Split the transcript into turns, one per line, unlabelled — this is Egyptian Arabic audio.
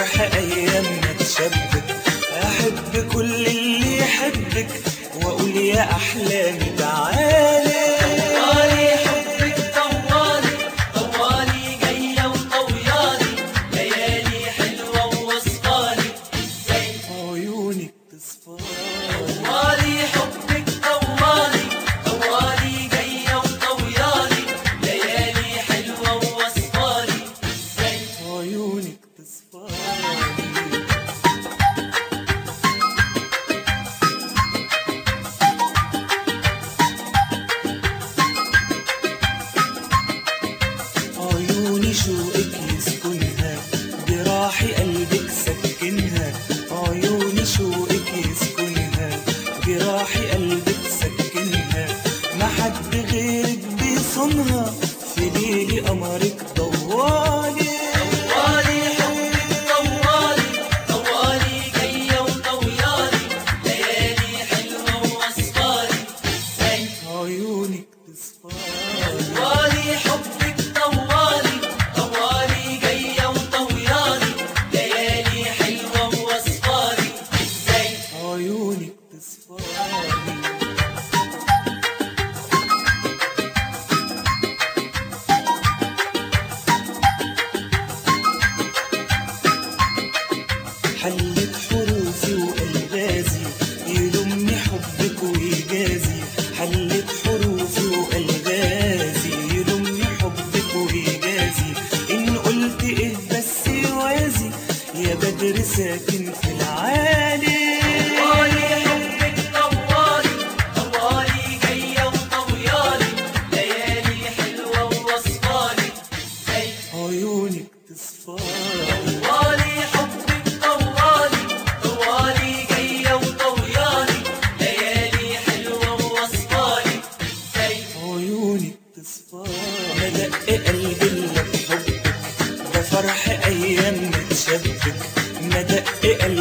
فرح ايامنا تشبك احب كل اللي يحبك واقول يا احلامي تعالي
طوالي حبك طوالي طوالي جاية وطويالي ليالي حلوة ووصفالي ازاي
عيونك تصفالي
طوالي حبك طوالي طوالي جاية وطويالي ليالي حلوة ووصفالي ازاي
عيونك تصفالي عيوني شوقك يسكنها جراحي قلبك سكنها عيوني شوقك يسكنها جراحي قلبك سكنها ما حد غيرك بيصونها في ليلي قمرك ضوالي
طوالي حبك طوالي طوالي جاية وطويالي ليالي حلوة ووصفالي ازاي
عيونك تصفالي
طوالي حبك طوالي طوالي جاية وطويالي ليالي حلوة ووصفالي ازاي
عيونك تصفالي حلت حروفي وألغازي يلمني حبك ويجازي حلت حروفي وألغازي يلمني حبك ويجازي إن قلت إيه بس يوازي يا بدر ساكن في العالي
طوالي حبك طوالي طوالي جاية وطويالي ليالي حلوة ووصفالي ازاي
عيونك تصفالي
طوالي حبك طوالي طوالي جاية وطويالي ليالي حلوة ووصفالي ازاي
عيونك تصفالي مدق قلبي اللي بحبك ده فرح ايام متشبك مدق قلبي